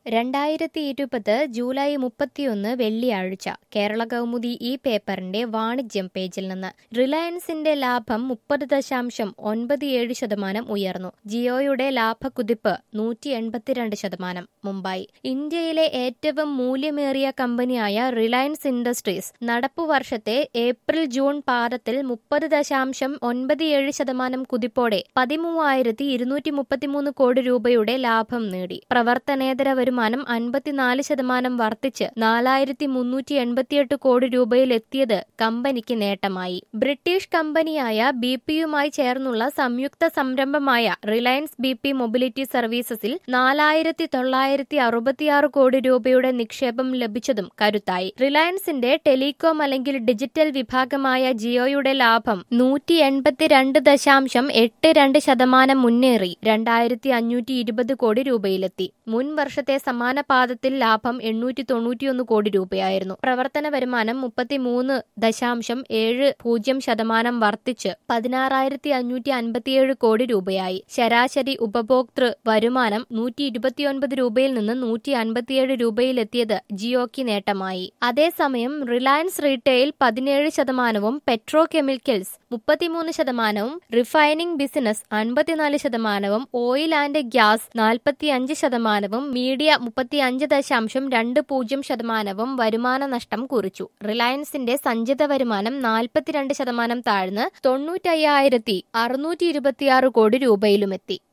രണ്ടായിരത്തി ഇരുപത് ജൂലൈ മുപ്പത്തിയൊന്ന് വെള്ളിയാഴ്ച കേരള കൗമുദി ഈ പേപ്പറിന്റെ വാണിജ്യം പേജിൽ നിന്ന് റിലയൻസിന്റെ ലാഭം മുപ്പത് ദശാംശം ഒൻപത് ഏഴ് ശതമാനം ഉയർന്നു ജിയോയുടെ ലാഭക്കുതിപ്പ് നൂറ്റി എൺപത്തിരണ്ട് ശതമാനം മുംബൈ ഇന്ത്യയിലെ ഏറ്റവും മൂല്യമേറിയ കമ്പനിയായ റിലയൻസ് ഇൻഡസ്ട്രീസ് നടപ്പു വർഷത്തെ ഏപ്രിൽ ജൂൺ പാദത്തിൽ മുപ്പത് ദശാംശം ഒൻപത് ഏഴ് ശതമാനം കുതിപ്പോടെ പതിമൂവായിരത്തി ഇരുന്നൂറ്റി മുപ്പത്തിമൂന്ന് കോടി രൂപയുടെ ലാഭം നേടി പ്രവർത്തനേതര വരുമാനം അൻപത്തിനാല് ശതമാനം വർദ്ധിച്ച് നാലായിരത്തി മുന്നൂറ്റി എൺപത്തിയെട്ട് കോടി രൂപയിൽ എത്തിയത് കമ്പനിക്ക് നേട്ടമായി ബ്രിട്ടീഷ് കമ്പനിയായ ബി പിയുമായി ചേർന്നുള്ള സംയുക്ത സംരംഭമായ റിലയൻസ് ബി പി മൊബിലിറ്റി സർവീസസിൽ നാലായിരത്തി തൊള്ളായിരത്തി അറുപത്തിയാറ് കോടി രൂപയുടെ നിക്ഷേപം ലഭിച്ചതും കരുത്തായി റിലയൻസിന്റെ ടെലികോം അല്ലെങ്കിൽ ഡിജിറ്റൽ വിഭാഗമായ ജിയോയുടെ ലാഭം നൂറ്റി എൺപത്തിരണ്ട് ദശാംശം എട്ട് രണ്ട് ശതമാനം മുന്നേറി രണ്ടായിരത്തി അഞ്ഞൂറ്റി ഇരുപത് കോടി രൂപയിലെത്തി മുൻ വർഷത്തെ സമാന പാദത്തിൽ ലാഭം എണ്ണൂറ്റി തൊണ്ണൂറ്റിയൊന്ന് കോടി രൂപയായിരുന്നു പ്രവർത്തന വരുമാനം മുപ്പത്തിമൂന്ന് ദശാംശം ഏഴ് പൂജ്യം ശതമാനം വർദ്ധിച്ച് പതിനാറായിരത്തി അഞ്ഞൂറ്റി അൻപത്തിയേഴ് കോടി രൂപയായി ശരാശരി ഉപഭോക്തൃ വരുമാനം നൂറ്റി ഇരുപത്തിയൊൻപത് രൂപയിൽ നിന്ന് നൂറ്റി അൻപത്തിയേഴ് രൂപയിലെത്തിയത് ജിയോയ്ക്ക് നേട്ടമായി അതേസമയം റിലയൻസ് റീറ്റെയിൽ പതിനേഴ് ശതമാനവും പെട്രോ കെമിക്കൽസ് മുപ്പത്തിമൂന്ന് ശതമാനവും റിഫൈനിംഗ് ബിസിനസ് അൻപത്തിനാല് ശതമാനവും ഓയിൽ ആൻഡ് ഗ്യാസ് നാൽപ്പത്തിയഞ്ച് ശതമാനവും മീഡിയ മുപ്പത്തിയഞ്ച് ദശാംശം രണ്ട് പൂജ്യം ശതമാനവും വരുമാന നഷ്ടം കുറിച്ചു റിലയൻസിന്റെ സഞ്ചിത വരുമാനം നാൽപ്പത്തിരണ്ട് ശതമാനം താഴ്ന്ന് തൊണ്ണൂറ്റയ്യായിരത്തി അറുന്നൂറ്റി ഇരുപത്തിയാറ് കോടി രൂപയിലുമെത്തി